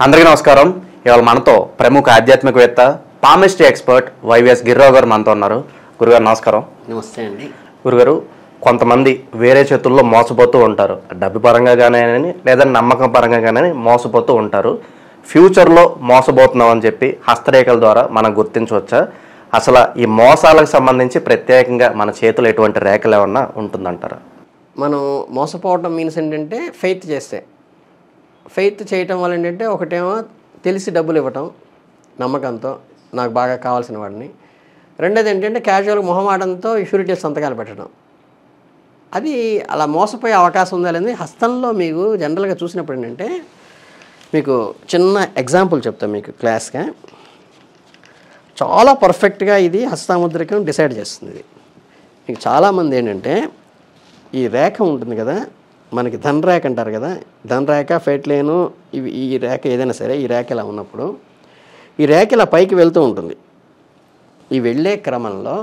అందరికీ నమస్కారం ఇవాళ మనతో ప్రముఖ ఆధ్యాత్మికవేత్త పామిస్ట్రీ ఎక్స్పర్ట్ వైవిఎస్ గిరిరావు గారు మనతో ఉన్నారు గురుగారు నమస్కారం నమస్తే అండి గురుగారు కొంతమంది వేరే చేతుల్లో మోసపోతూ ఉంటారు డబ్బు పరంగా కానీ లేదా నమ్మకం పరంగా కానీ మోసపోతూ ఉంటారు ఫ్యూచర్లో మోసపోతున్నాం అని చెప్పి హస్తరేఖల ద్వారా మనం గుర్తించవచ్చా అసలు ఈ మోసాలకు సంబంధించి ప్రత్యేకంగా మన చేతులు ఎటువంటి రేఖలు ఏమన్నా ఉంటుందంటారా మనం మోసపోవటం మీన్స్ ఏంటంటే ఫెయిత్ చేస్తే ఫెయిత్ చేయటం వల్ల ఏంటంటే ఒకటేమో తెలిసి డబ్బులు ఇవ్వటం నమ్మకంతో నాకు బాగా కావాల్సిన వాడిని రెండోది ఏంటంటే క్యాజువల్ మొహమాటంతో షూరిటీ సంతకాలు పెట్టడం అది అలా మోసపోయే అవకాశం ఉందా లేదని హస్తంలో మీకు జనరల్గా చూసినప్పుడు ఏంటంటే మీకు చిన్న ఎగ్జాంపుల్ చెప్తాను మీకు క్లాస్గా చాలా పర్ఫెక్ట్గా ఇది హస్తాముద్రికం డిసైడ్ చేస్తుంది ఇది మీకు చాలామంది ఏంటంటే ఈ రేఖ ఉంటుంది కదా మనకి ధన్ రేఖ అంటారు కదా ధన్ రేఖ ఫెయిట్ లేను ఇవి ఈ రేఖ ఏదైనా సరే ఈ రేఖ ఇలా ఉన్నప్పుడు ఈ రేఖ ఇలా పైకి వెళ్తూ ఉంటుంది ఈ వెళ్ళే క్రమంలో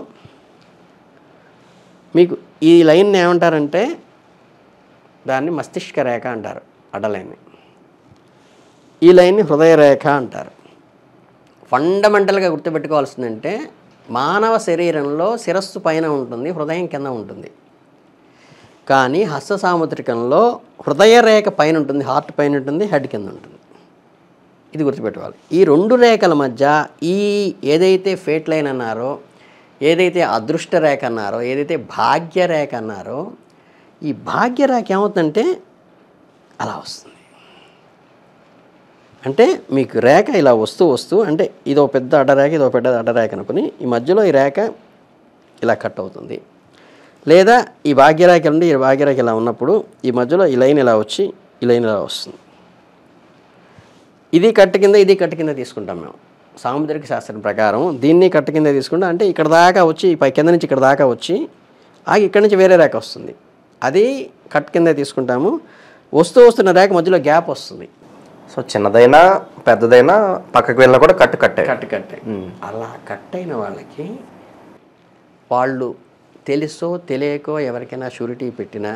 మీకు ఈ లైన్ ఏమంటారంటే దాన్ని మస్తిష్క రేఖ అంటారు అడ్డలైన్ని ఈ లైన్ని హృదయ రేఖ అంటారు ఫండమెంటల్గా గుర్తుపెట్టుకోవాల్సిందంటే మానవ శరీరంలో శిరస్సు పైన ఉంటుంది హృదయం కింద ఉంటుంది కానీ హస్త సాముద్రికంలో హృదయ రేఖ పైన ఉంటుంది హార్ట్ పైన ఉంటుంది హెడ్ కింద ఉంటుంది ఇది గుర్తుపెట్టుకోవాలి ఈ రెండు రేఖల మధ్య ఈ ఏదైతే ఫేట్ లైన్ అన్నారో ఏదైతే అదృష్ట రేఖ అన్నారో ఏదైతే భాగ్య రేఖ అన్నారో ఈ భాగ్య రేఖ ఏమవుతుందంటే అలా వస్తుంది అంటే మీకు రేఖ ఇలా వస్తూ వస్తూ అంటే ఇదో పెద్ద అడ్డరేఖ ఇదో పెద్ద అడ్డరేఖ అనుకుని ఈ మధ్యలో ఈ రేఖ ఇలా కట్ అవుతుంది లేదా ఈ భాగ్యరేఖ నుండి ఈ భాగ్యరేఖ ఇలా ఉన్నప్పుడు ఈ మధ్యలో ఈ లైన్ ఇలా వచ్చి ఈ లైన్ ఇలా వస్తుంది ఇది కట్ట కింద ఇది కట్ట కింద తీసుకుంటాం మేము సాముద్రిక శాస్త్రం ప్రకారం దీన్ని కట్ట కింద తీసుకుంటాం అంటే ఇక్కడ దాకా వచ్చి ఈ పై కింద నుంచి ఇక్కడ దాకా వచ్చి ఆగి ఇక్కడ నుంచి వేరే రేఖ వస్తుంది అది కట్ కింద తీసుకుంటాము వస్తూ వస్తున్న రేఖ మధ్యలో గ్యాప్ వస్తుంది సో చిన్నదైనా పెద్దదైనా పక్కకి వెళ్ళినా కూడా కట్టు కట్టే కట్ కట్ అలా కట్ అయిన వాళ్ళకి వాళ్ళు తెలుసో తెలియకో ఎవరికైనా షూరిటీ పెట్టినా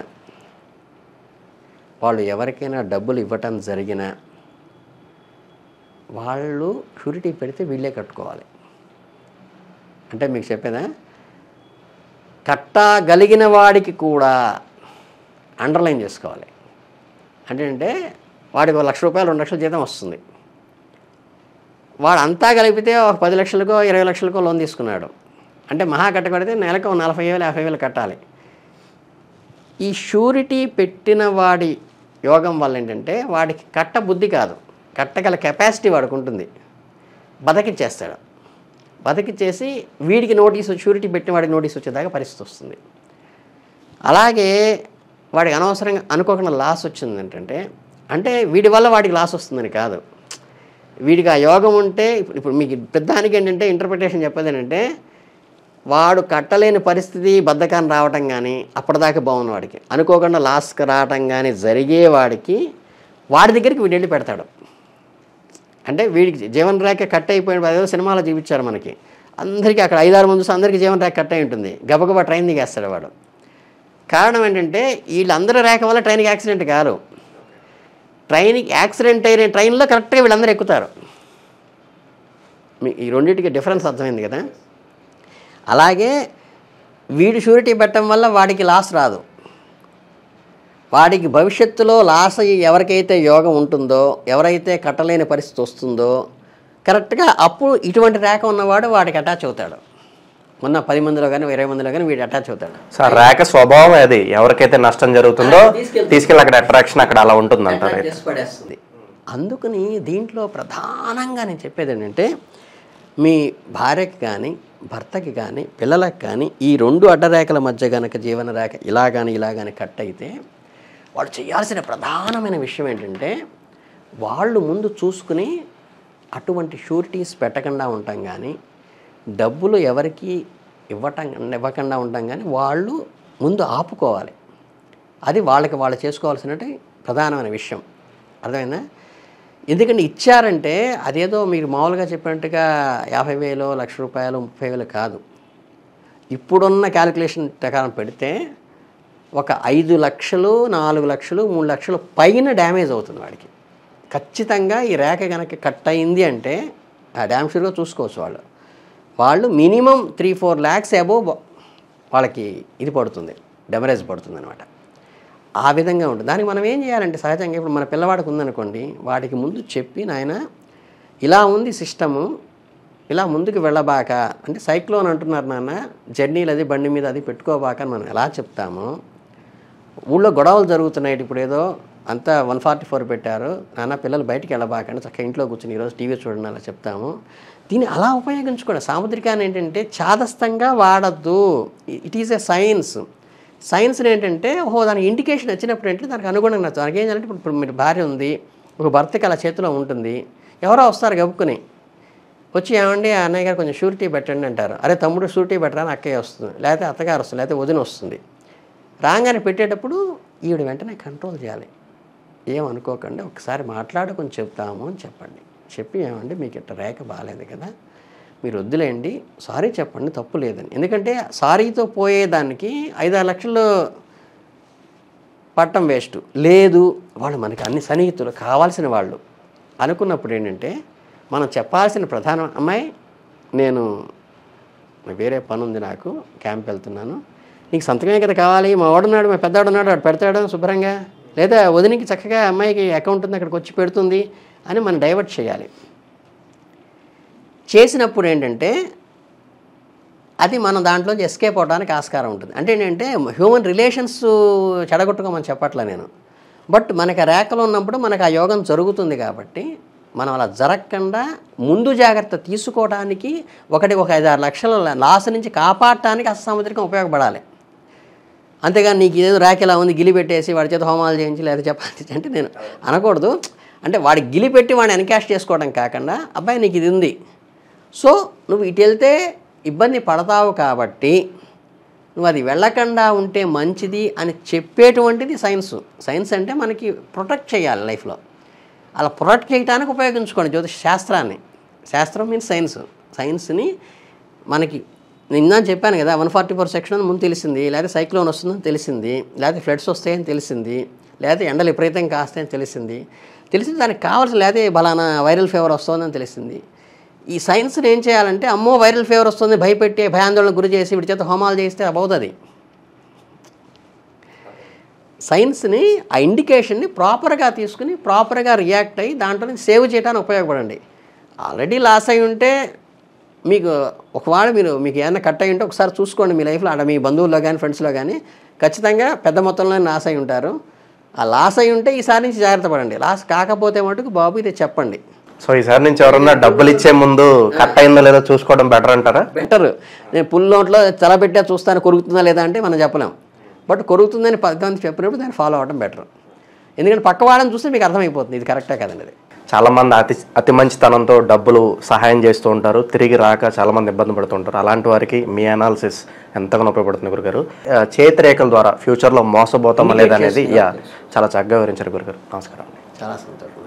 వాళ్ళు ఎవరికైనా డబ్బులు ఇవ్వటం జరిగినా వాళ్ళు షూరిటీ పెడితే వీళ్ళే కట్టుకోవాలి అంటే మీకు చెప్పేదా కట్టగలిగిన వాడికి కూడా అండర్లైన్ చేసుకోవాలి అంటే అంటే వాడికి ఒక లక్ష రూపాయలు రెండు లక్షల జీతం వస్తుంది వాడు అంతా కలిపితే ఒక పది లక్షలకో ఇరవై లక్షలకో లోన్ తీసుకున్నాడు అంటే మహా కట్టకడితే నెలకు ఒక నలభై వేలు యాభై వేలు కట్టాలి ఈ షూరిటీ పెట్టిన వాడి యోగం వల్ల ఏంటంటే వాడికి కట్ట బుద్ధి కాదు కట్టగల కెపాసిటీ వాడికి ఉంటుంది బతకిచ్చేస్తాడు బతకిచ్చేసి వీడికి నోటీస్ షూరిటీ పెట్టిన వాడికి నోటీస్ వచ్చేదాకా పరిస్థితి వస్తుంది అలాగే వాడికి అనవసరంగా అనుకోకుండా లాస్ వచ్చింది ఏంటంటే అంటే వీడి వల్ల వాడికి లాస్ వస్తుందని కాదు వీడికి ఆ యోగం ఉంటే ఇప్పుడు ఇప్పుడు మీకు పెద్దానికి ఏంటంటే ఇంటర్ప్రిటేషన్ చెప్పేది ఏంటంటే వాడు కట్టలేని పరిస్థితి బద్ధకాన్ని రావటం కానీ అప్పటిదాకా బాగున్న వాడికి అనుకోకుండా లాస్కి రావటం కానీ జరిగే వాడికి వాడి దగ్గరికి వీడు వెళ్ళి పెడతాడు అంటే వీడికి జీవన రేఖ కట్ అయిపోయిన అదేదో సినిమాలో చూపించారు మనకి అందరికీ అక్కడ ఐదారు మంది చూస్తే అందరికీ జీవన రేఖ కట్ అయి ఉంటుంది గబగబా ట్రైన్ దిగేస్తాడు వాడు కారణం ఏంటంటే వీళ్ళందరి రేఖ వల్ల ట్రైన్కి యాక్సిడెంట్ కాదు ట్రైన్కి యాక్సిడెంట్ అయిన ట్రైన్లో కరెక్ట్గా వీళ్ళందరూ ఎక్కుతారు మీ ఈ రెండింటికి డిఫరెన్స్ అర్థమైంది కదా అలాగే వీడు షూరిటీ పెట్టడం వల్ల వాడికి లాస్ రాదు వాడికి భవిష్యత్తులో లాస్ అయ్యి ఎవరికైతే యోగం ఉంటుందో ఎవరైతే కట్టలేని పరిస్థితి వస్తుందో కరెక్ట్గా అప్పుడు ఇటువంటి రేఖ ఉన్నవాడు వాడికి అటాచ్ అవుతాడు మొన్న పది మందిలో కానీ ఇరవై మందిలో కానీ వీడు అటాచ్ అవుతాడు సో ఆ రేఖ స్వభావం అది ఎవరికైతే నష్టం జరుగుతుందో తీసుకెళ్తుంది. తీసుకెళ్ళి అక్కడ అట్రాక్షన్ అక్కడ అలా ఉంటుంది అంటారు అటాచ్ చేసి పడేస్తుంది అందుకని దీంట్లో ప్రధానంగా నేను చెప్పేది ఏంటంటే మీ భార్యకి కానీ భర్తకి కానీ పిల్లలకి కానీ ఈ రెండు అడ్డరేఖల మధ్య గనక జీవన రేఖ ఇలా కానీ ఇలా కానీ కట్ అయితే వాళ్ళు చేయాల్సిన ప్రధానమైన విషయం ఏంటంటే వాళ్ళు ముందు చూసుకుని అటువంటి షూరిటీస్ పెట్టకుండా ఉంటాం కానీ డబ్బులు ఎవరికి ఇవ్వటం ఇవ్వకుండా ఉంటాం కానీ వాళ్ళు ముందు ఆపుకోవాలి అది వాళ్ళకి వాళ్ళు చేసుకోవాల్సినటువంటి ప్రధానమైన విషయం అర్థమైందా ఎందుకంటే ఇచ్చారంటే అదేదో మీరు మామూలుగా చెప్పినట్టుగా యాభై వేలు లక్ష రూపాయలు ముప్పై వేలు కాదు ఇప్పుడున్న క్యాలిక్యులేషన్ ప్రకారం పెడితే ఒక ఐదు లక్షలు నాలుగు లక్షలు మూడు లక్షలు పైన డ్యామేజ్ అవుతుంది వాడికి ఖచ్చితంగా ఈ రేఖ కనుక కట్ అయింది అంటే ఆ డ్యామ్ షూర్గా చూసుకోవచ్చు వాళ్ళు వాళ్ళు minimum three four lakhs above వాళ్ళకి ఇది పడుతుంది డెమరేజ్ పడుతుంది అనమాట ఆ విధంగా ఉంటుంది దానికి మనం ఏం చేయాలంటే సహజంగా ఇప్పుడు మన పిల్లవాడికి ఉందనుకోండి వాడికి ముందు చెప్పి నాయన ఇలా ఉంది సిస్టము ఇలా ముందుకు వెళ్ళబాక అంటే సైక్లోన్ అంటున్నారు నాన్న జర్నీలు అది బండి మీద అది పెట్టుకోబాక అని మనం ఎలా చెప్తామో ఊళ్ళో గొడవలు జరుగుతున్నాయి ఇప్పుడు ఏదో అంతా వన్ ఫార్టీ ఫోర్ పెట్టారు నాన్న పిల్లలు బయటికి వెళ్ళబాకండి చక్కగా ఇంట్లో కూర్చొని ఈరోజు టీవీ చూడండి అలా చెప్తాము దీన్ని అలా ఉపయోగించుకోండి సాముద్రికాన్ని ఏంటంటే చాదస్తంగా వాడద్దు ఇట్ ఈస్ ఎ సైన్స్ సైన్స్ని ఏంటంటే ఓహో దానికి ఇండికేషన్ వచ్చినప్పుడు ఏంటంటే దానికి అనుగుణంగా నచ్చదు దానికి ఏం చేయాలంటే ఇప్పుడు ఇప్పుడు మీరు భార్య ఉంది ఒక భర్తకి అలా చేతిలో ఉంటుంది ఎవరో వస్తారు గబుక్కుని వచ్చి ఏమండి ఆ అన్నయ్య గారు కొంచెం షూరిటీ పెట్టండి అంటారు అరే తమ్ముడు షూరిటీ పెట్టరా అని అక్కయ్య వస్తుంది లేకపోతే అత్తగారు వస్తుంది లేకపోతే వదిన వస్తుంది రాగానే పెట్టేటప్పుడు ఈవిడ వెంటనే కంట్రోల్ చేయాలి ఏమనుకోకండి ఒకసారి మాట్లాడి కొంచెం చెప్తాము అని చెప్పండి చెప్పి ఏమండి మీకు ఇట్ట రేఖ బాగాలేదు కదా మీరు వద్దులేండి సారీ చెప్పండి తప్పు లేదని ఎందుకంటే సారీతో పోయేదానికి ఐదారు లక్షలు పట్టం వేస్ట్ లేదు వాళ్ళు మనకి అన్ని సన్నిహితులు కావాల్సిన వాళ్ళు అనుకున్నప్పుడు ఏంటంటే మనం చెప్పాల్సిన ప్రధాన అమ్మాయి నేను వేరే పని ఉంది నాకు క్యాంప్ వెళ్తున్నాను నీకు సంతకమే కదా కావాలి మా వాడున్నాడు మా పెద్దవాడు ఉన్నాడు వాడు పెడతాడు శుభ్రంగా లేదా వదినికి చక్కగా అమ్మాయికి అకౌంట్ ఉంది అక్కడికి వచ్చి పెడుతుంది అని మనం డైవర్ట్ చేయాలి చేసినప్పుడు ఏంటంటే అది మనం దాంట్లో ఎస్కేప్ అవడానికి ఆస్కారం ఉంటుంది అంటే ఏంటంటే హ్యూమన్ రిలేషన్స్ చెడగొట్టుకోమని చెప్పట్లే నేను బట్ మనకి ఆ రేఖలో ఉన్నప్పుడు మనకు ఆ యోగం జరుగుతుంది కాబట్టి మనం అలా జరగకుండా ముందు జాగ్రత్త తీసుకోవడానికి ఒకటి ఒక ఐదారు లక్షల లాస్ నుంచి కాపాడటానికి అసముద్రికం ఉపయోగపడాలి అంతేగాని నీకు ఇదేదో ర్యాక్ ఉంది గిలి పెట్టేసి వాడి చేత హోమాలు చేయించి లేదా చెప్పాలి అంటే నేను అనకూడదు అంటే వాడి గిలి పెట్టి వాడిని ఎన్కాష్ చేసుకోవడం కాకుండా అబ్బాయి నీకు ఇది ఉంది సో నువ్వు ఇటు వెళ్తే ఇబ్బంది పడతావు కాబట్టి నువ్వు అది వెళ్ళకుండా ఉంటే మంచిది అని చెప్పేటువంటిది సైన్స్ సైన్స్ అంటే మనకి ప్రొటెక్ట్ చేయాలి లైఫ్లో అలా ప్రొటెక్ట్ చేయడానికి ఉపయోగించుకోండి జ్యోతిష్ శాస్త్రాన్ని శాస్త్రం మీన్స్ సైన్స్ సైన్స్ని మనకి నిన్న చెప్పాను కదా వన్ ఫార్టీ ఫోర్ సెక్షన్ అని ముందు తెలిసింది లేకపోతే సైక్లోన్ వస్తుందని తెలిసింది లేకపోతే ఫ్లడ్స్ వస్తాయని తెలిసింది లేకపోతే ఎండలు విపరీతం కాస్తాయని తెలిసింది తెలిసింది దానికి కావాల్సిన లేకపోతే బలానా వైరల్ ఫీవర్ వస్తుందని తెలిసింది ఈ సైన్స్ని ఏం చేయాలంటే అమ్మో వైరల్ ఫీవర్ వస్తుంది భయపెట్టి భయాందోళన గురి చేసి వీడి చేత హోమాలు చేస్తే అవుతుంది సైన్స్ని ఆ ఇండికేషన్ని ప్రాపర్గా తీసుకుని ప్రాపర్గా రియాక్ట్ అయ్యి దాంట్లో నుంచి సేవ్ చేయడానికి ఉపయోగపడండి ఆల్రెడీ లాస్ అయి ఉంటే మీకు ఒకవేళ మీరు మీకు ఏమైనా కట్ అయి ఉంటే ఒకసారి చూసుకోండి మీ లైఫ్లో ఆడ మీ బంధువుల్లో కానీ ఫ్రెండ్స్లో కానీ ఖచ్చితంగా పెద్ద మొత్తంలో లాస్ అయి ఉంటారు ఆ లాస్ అయి ఉంటే ఈసారి నుంచి జాగ్రత్త పడండి లాస్ కాకపోతే మటుకు బాబు ఇది చెప్పండి సో ఈసారి నుంచి ఎవరన్నా డబ్బులు ఇచ్చే ముందు కట్ అయిందో లేదో చూసుకోవడం బెటర్ అంటారా బెటర్ నేను పుల్ నోట్లో తలబెట్టా చూస్తాను కొరుకుతుందా లేదా అంటే మనం చెప్పలేం బట్ కొరుకుతుందని పద్ధతి చెప్పినప్పుడు దాన్ని ఫాలో అవ్వడం బెటర్ ఎందుకంటే పక్క వాళ్ళని చూస్తే మీకు అర్థమైపోతుంది ఇది కరెక్టే కదండి అది చాలా మంది అతి అతి మంచితనంతో డబ్బులు సహాయం చేస్తూ ఉంటారు తిరిగి రాక చాలా మంది ఇబ్బంది పడుతుంటారు అలాంటి వారికి మీ అనాలిసిస్ ఎంతగానో ఉపయోగపడుతుంది గురుగారు ఆ, చేతి రేఖల ద్వారా ఫ్యూచర్లో మోసపోతామా లేదా అనేది యా చాలా చక్కగా వివరించారు గురుగారు నమస్కారం చాలా సంతోషం